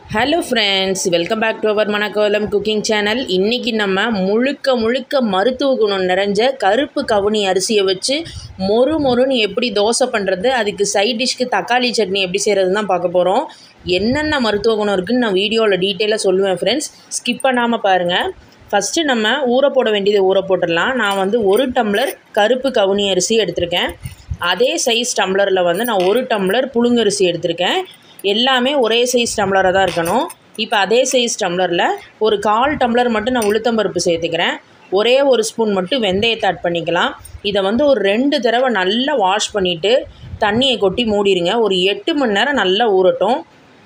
hello friends welcome back to our Manakkolam cooking channel இன்றைக்கி நம்ம முழுக்க முழுக்க மருத்துவ குணம் நிறைஞ்ச கருப்பு கவுனி அரிசியை வச்சு மொறு மொறுன்னு எப்படி தோசை பண்ணுறது அதுக்கு சைட் டிஷ்க்கு தக்காளி சட்னி எப்படி செய்கிறது தான் பார்க்க போகிறோம் என்னென்ன மருத்துவ குணம் இருக்குதுன்னு நான் வீடியோவில் டீட்டெயிலாக சொல்லுவேன் ஃப்ரெண்ட்ஸ் ஸ்கிப் பண்ணாமல் பாருங்கள் ஃபஸ்ட்டு நம்ம ஊற போட வேண்டியதை ஊற போட்டுடலாம் நான் வந்து ஒரு டம்ளர் கருப்பு கவுனி அரிசி எடுத்திருக்கேன் அதே சைஸ் டம்ளரில் வந்து நான் ஒரு டம்ளர் புழுங்கரிசி எடுத்திருக்கேன் எல்லாமே ஒரே சைஸ் டம்ளராக தான் இருக்கணும் இப்போ அதே சைஸ் டம்ளரில் ஒரு கால் டம்ளர் மட்டும் நான் உளுத்தம்பருப்பு சேர்த்துக்கிறேன் ஒரே ஒரு ஸ்பூன் மட்டும் வெந்தயத்தை ஆட் பண்ணிக்கலாம் இதை வந்து ஒரு ரெண்டு தடவை நல்லா வாஷ் பண்ணிவிட்டு தண்ணியை கொட்டி மூடிடுங்க ஒரு எட்டு மணி நேரம் நல்லா ஊறட்டும்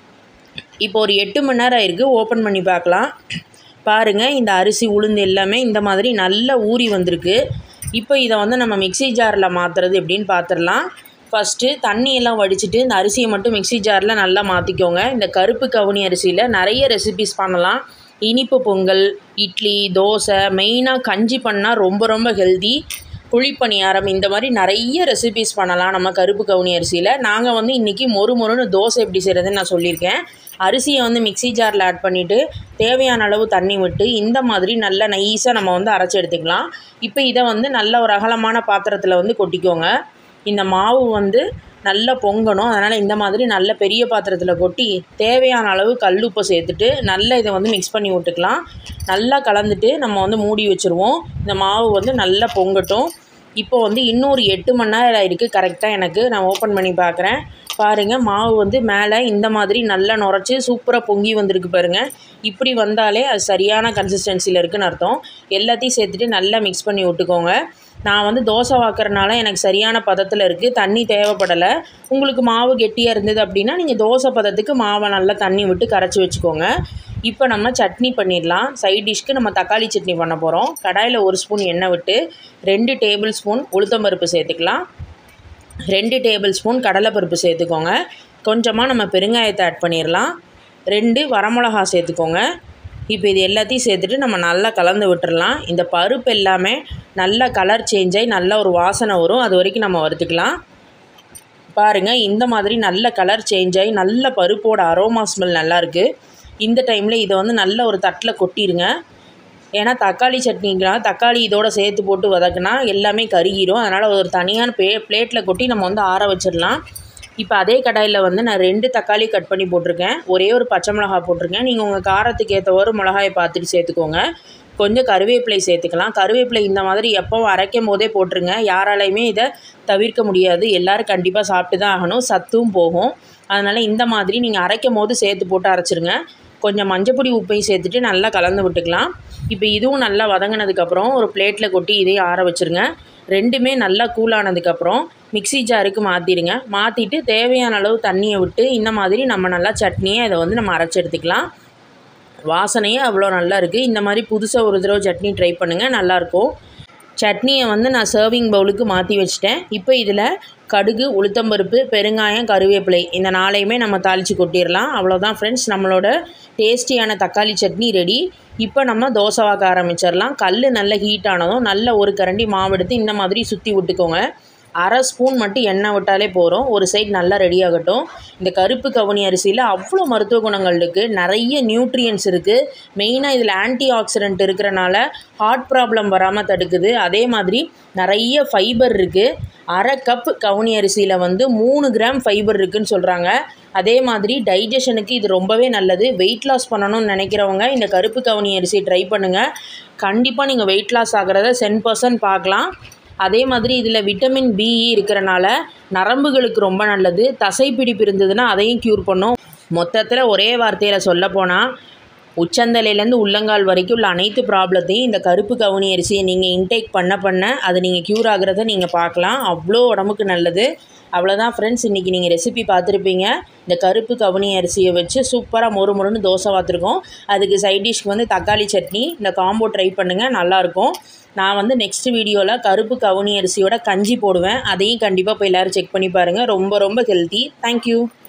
இப்போ ஒரு எட்டு மணி நேரம் ஆயிருக்கு ஓப்பன் பண்ணி பார்க்கலாம் பாருங்கள் இந்த அரிசி உளுந்து எல்லாமே இந்த மாதிரி நல்லா ஊறி வந்திருக்கு இப்போ இதை வந்து நம்ம மிக்ஸி ஜாரில் மாற்றுறது எப்படின்னு பார்த்துடலாம் ஃபஸ்ட்டு தண்ணியெல்லாம் வடிச்சிட்டு இந்த அரிசியை மட்டும் மிக்ஸி ஜாரில் நல்லா மாற்றிக்கோங்க இந்த கருப்பு கவுனி அரிசியில் நிறைய ரெசிபிஸ் பண்ணலாம் இனிப்பு பொங்கல் இட்லி தோசை மெயினாக கஞ்சி பண்ணால் ரொம்ப ரொம்ப ஹெல்தி குழிப்பணியாரம் இந்த மாதிரி நிறைய ரெசிபிஸ் பண்ணலாம் நம்ம கருப்பு கவுனி அரிசியில் நாங்கள் வந்து இன்றைக்கி மொறு மொறுன்னு தோசை எப்படி செய்கிறதுன்னு நான் சொல்லியிருக்கேன் அரிசியை வந்து மிக்ஸி ஜாரில் ஆட் பண்ணிவிட்டு தேவையான அளவு தண்ணி விட்டு இந்த மாதிரி நல்லா நைஸாக நம்ம வந்து அரைச்சி எடுத்துக்கலாம் இப்போ இதை வந்து நல்ல ஒரு அகலமான பாத்திரத்தில் வந்து கொட்டிக்கோங்க இந்த மாவு வந்து நல்லா பொங்கணும் அதனால் இந்த மாதிரி நல்ல பெரிய பாத்திரத்தில் கொட்டி தேவையான அளவு கல்லுப்பை சேர்த்துட்டு நல்லா இதை வந்து மிக்ஸ் பண்ணி விட்டுக்கலாம் நல்லா கலந்துட்டு நம்ம வந்து மூடி வச்சுருவோம் இந்த மாவு வந்து நல்லா பொங்கட்டும் இப்போ வந்து இன்னொரு எட்டு மணி நேரம் இருக்குது கரெக்டாக எனக்கு நான் ஓப்பன் பண்ணி பார்க்குறேன் பாருங்கள் மாவு வந்து மேலே இந்த மாதிரி நல்லா நுரைச்சி சூப்பராக பொங்கி வந்திருக்கு பாருங்கள் இப்படி வந்தாலே அது சரியான கன்சிஸ்டன்சியில் இருக்குதுன்னு அர்த்தம் எல்லாத்தையும் சேர்த்துட்டு நல்லா மிக்ஸ் பண்ணி விட்டுக்கோங்க நான் வந்து தோசை வாக்குறனால எனக்கு சரியான பதத்தில் இருக்குது தண்ணி தேவைப்படலை உங்களுக்கு மாவு கெட்டியாக இருந்தது அப்படின்னா நீங்கள் தோசை பதத்துக்கு மாவை நல்லா தண்ணி விட்டு கரைச்சி வச்சுக்கோங்க இப்போ நம்ம சட்னி பண்ணிடலாம் சைட் டிஷ்க்கு நம்ம தக்காளி சட்னி பண்ண போகிறோம் கடாயில் ஒரு ஸ்பூன் எண்ணெய் விட்டு ரெண்டு டேபிள் ஸ்பூன் உளுத்தம்பருப்பு சேர்த்துக்கலாம் ரெண்டு டேபிள் ஸ்பூன் கடலைப்பருப்பு சேர்த்துக்கோங்க கொஞ்சமாக நம்ம பெருங்காயத்தை ஆட் பண்ணிடலாம் ரெண்டு வரமிளகா சேர்த்துக்கோங்க இப்போ இது எல்லாத்தையும் சேர்த்துட்டு நம்ம நல்லா கலந்து விட்டுறலாம் இந்த பருப்பு எல்லாமே நல்லா கலர் சேஞ்ச் ஆகி நல்ல ஒரு வாசனை வரும் அது வரைக்கும் நம்ம வறுத்துக்கலாம் பாருங்கள் இந்த மாதிரி நல்ல கலர் சேஞ்ச் ஆகி நல்ல பருப்போட அரோமா ஸ்மெல் நல்லாயிருக்கு இந்த டைமில் இதை வந்து நல்ல ஒரு தட்டில் கொட்டிடுங்க ஏன்னா தக்காளி சட்னிங்கன்னா தக்காளி இதோட சேர்த்து போட்டு வதக்குனா எல்லாமே கருகிரும் அதனால் ஒரு தனியான பே பிளேட்டில் கொட்டி நம்ம வந்து ஆற வச்சிடலாம் இப்போ அதே கடாயில் வந்து நான் ரெண்டு தக்காளி கட் பண்ணி போட்டிருக்கேன் ஒரே ஒரு பச்சை மிளகா போட்டிருக்கேன் நீங்கள் உங்கள் காரத்துக்கு ஏற்றவாறு மிளகாயை பார்த்துட்டு சேர்த்துக்கோங்க கொஞ்சம் கருவேப்பிலை சேர்த்துக்கலாம் கருவேப்பிலை இந்த மாதிரி எப்போவும் அரைக்கும் போதே போட்டுருங்க யாராலையுமே இதை தவிர்க்க முடியாது எல்லோரும் கண்டிப்பாக சாப்பிட்டு தான் ஆகணும் சத்தும் போகும் அதனால் இந்த மாதிரி நீங்கள் அரைக்கும் போது சேர்த்து போட்டு அரைச்சிருங்க கொஞ்சம் மஞ்சப்பொடி உப்பையும் சேர்த்துட்டு நல்லா கலந்து விட்டுக்கலாம் இப்போ இதுவும் நல்லா வதங்கினதுக்கப்புறம் ஒரு பிளேட்டில் கொட்டி இதையும் ஆற வச்சுருங்க ரெண்டுமே நல்லா கூலானதுக்கப்புறம் மிக்ஸி ஜாருக்கு மாற்றிடுங்க மாற்றிட்டு தேவையான அளவு தண்ணியை விட்டு இந்த மாதிரி நம்ம நல்லா சட்னியை இதை வந்து நம்ம அரைச்சி எடுத்துக்கலாம் வாசனையே அவ்வளோ நல்லா இருக்குது இந்த மாதிரி புதுசாக ஒரு தடவை சட்னி ட்ரை பண்ணுங்கள் நல்லாயிருக்கும் சட்னியை வந்து நான் சர்விங் பவுலுக்கு மாற்றி வச்சுட்டேன் இப்போ இதில் கடுகு உளுத்தம்பருப்பு பெருங்காயம் கருவேப்பிலை இந்த நாளையுமே நம்ம தாளித்து கொட்டிடலாம் அவ்வளோதான் ஃப்ரெண்ட்ஸ் நம்மளோட டேஸ்டியான தக்காளி சட்னி ரெடி இப்போ நம்ம தோசை வாக்க ஆரம்பிச்சிடலாம் கல் நல்ல ஹீட் ஆனதும் நல்ல ஒரு கரண்டி மாவு எடுத்து இந்த மாதிரி சுற்றி விட்டுக்கோங்க அரை ஸ்பூன் மட்டும் எண்ணெய் விட்டாலே போகிறோம் ஒரு சைடு நல்லா ரெடி ஆகட்டும் இந்த கருப்பு கவுனி அரிசியில் அவ்வளோ மருத்துவ குணங்கள் இருக்குது நிறைய நியூட்ரியன்ஸ் இருக்குது மெயினாக இதில் ஆன்டி ஆக்சிடென்ட் இருக்கிறனால ஹார்ட் ப்ராப்ளம் வராமல் தடுக்குது அதே மாதிரி நிறைய ஃபைபர் இருக்குது அரை கப் கவுனி அரிசியில் வந்து மூணு கிராம் ஃபைபர் இருக்குதுன்னு சொல்கிறாங்க அதே மாதிரி டைஜஷனுக்கு இது ரொம்பவே நல்லது வெயிட் லாஸ் பண்ணணும்னு நினைக்கிறவங்க இந்த கருப்பு கவுனி அரிசி ட்ரை பண்ணுங்கள் கண்டிப்பாக நீங்கள் வெயிட் லாஸ் ஆகிறத சென் பர்சன்ட் பார்க்கலாம் அதே மாதிரி இதில் விட்டமின் பிஇ இருக்கிறனால நரம்புகளுக்கு ரொம்ப நல்லது தசைப்பிடிப்பு இருந்ததுன்னா அதையும் க்யூர் பண்ணும் மொத்தத்தில் ஒரே வார்த்தையில் சொல்ல போனால் உச்சந்தலையிலேருந்து உள்ளங்கால் வரைக்கும் உள்ள அனைத்து ப்ராப்ளத்தையும் இந்த கருப்பு கவுனி அரிசியை நீங்கள் இன்டேக் பண்ண பண்ண அது நீங்கள் க்யூர் ஆகிறத நீங்கள் பார்க்கலாம் அவ்வளோ உடம்புக்கு நல்லது அவ்வளோதான் ஃப்ரெண்ட்ஸ் இன்றைக்கி நீங்கள் ரெசிபி பார்த்துருப்பீங்க இந்த கருப்பு கவுனி அரிசியை வச்சு சூப்பராக மொறு மொறுன்னு தோசை பார்த்துருக்கோம் அதுக்கு சைட் டிஷ்க்கு வந்து தக்காளி சட்னி இந்த காம்போ ட்ரை பண்ணுங்கள் நல்லாயிருக்கும் நான் வந்து நெக்ஸ்ட் வீடியோவில் கருப்பு கவுனி அரிசியோட கஞ்சி போடுவேன் அதையும் கண்டிப்பாக போய் எல்லோரும் செக் பண்ணி பாருங்கள் ரொம்ப ரொம்ப ஹெல்த்தி தேங்க்யூ